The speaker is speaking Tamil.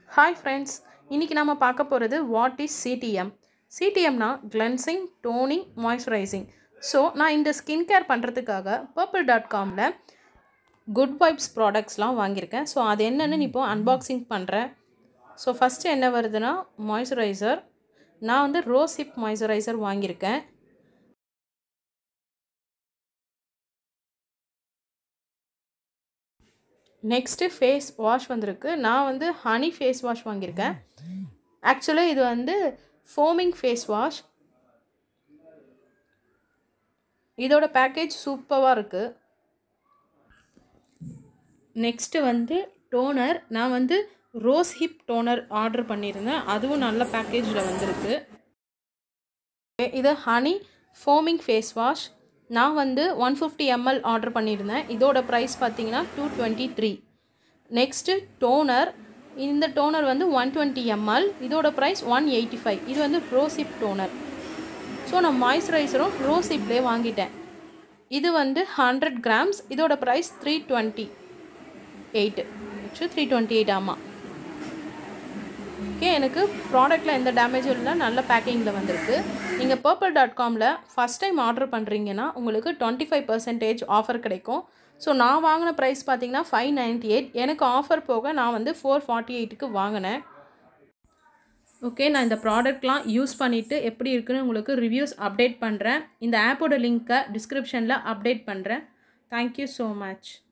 ஹாய் ஃப்ரெண்ட்ஸ் இன்றைக்கி நம்ம பார்க்க போகிறது வாட் இஸ் சிடிஎம் சிடிஎம்னா கிளென்சிங் டோனிங் மாய்ஸ்சரைசிங் ஸோ நான் இந்த ஸ்கின் கேர் பண்ணுறதுக்காக பர்பிள் டாட் காமில் குட் வைப்ஸ் ப்ராடக்ட்ஸ்லாம் வாங்கியிருக்கேன் ஸோ அது என்னென்னு இப்போ அன்பாக்சிங் பண்ணுறேன் ஸோ ஃபஸ்ட்டு என்ன வருதுன்னா மாய்ஸ்சரைசர் நான் வந்து ரோஸ் ஹிப் மாய்ஸ்சரைசர் வாங்கியிருக்கேன் நெக்ஸ்ட்டு ஃபேஸ் வாஷ் வந்திருக்கு நான் வந்து ஹனி ஃபேஸ் வாஷ் வாங்கியிருக்கேன் ஆக்சுவலி இது வந்து ஃபோமிங் ஃபேஸ் வாஷ் இதோட பேக்கேஜ் சூப்பராக இருக்குது நெக்ஸ்ட்டு வந்து டோனர் நான் வந்து ரோஸ் ஹிப் டோனர் ஆர்டர் பண்ணியிருந்தேன் அதுவும் நல்ல பேக்கேஜில் வந்திருக்கு இது ஹனி ஃபோமிங் ஃபேஸ் வாஷ் நான் வந்து ஒன் ஃபிஃப்டி எம்எல் ஆர்டர் பண்ணியிருந்தேன் இதோட ப்ரைஸ் பார்த்தீங்கன்னா two twenty three next toner இந்த டோனர் வந்து ஒன் டுவெண்ட்டி எம்எல் இதோட ப்ரைஸ் ஒன் எயிட்டி ஃபைவ் இது வந்து ரோசிப் டோனர் ஸோ நான் மாய்ஸ்சரைசரும் ரோசிப்லேயே வாங்கிட்டேன் இது வந்து ஹண்ட்ரட் கிராம்ஸ் இதோட price three twenty eight actually three twenty eight ஆமாம் ஓகே எனக்கு ப்ராடக்ட்டில் எந்த டேமேஜும் இல்லை நல்ல பேக்கிங்கில் வந்திருக்கு நீங்கள் பர்பிள் டாட் காமில் ஃபஸ்ட் டைம் ஆர்டர் பண்ணுறீங்கன்னா உங்களுக்கு டுவெண்ட்டி ஃபைவ் பர்சன்டேஜ் ஆஃபர் கிடைக்கும் ஸோ நான் வாங்கின ப்ரைஸ் பார்த்தீங்கன்னா ஃபைவ் நைன்ட்டி எயிட் எனக்கு ஆஃபர் போக நான் வந்து ஃபோர் ஃபார்ட்டி எயிட்டுக்கு வாங்கினேன் ஓகே நான் இந்த ப்ராடக்ட்லாம் யூஸ் பண்ணிவிட்டு எப்படி இருக்குன்னு உங்களுக்கு ரிவ்யூஸ் அப்டேட் பண்ணுறேன் இந்த ஆப்போட லிங்க்கை டிஸ்கிரிப்ஷனில் அப்டேட் பண்ணுறேன் தேங்க்யூ ஸோ மச்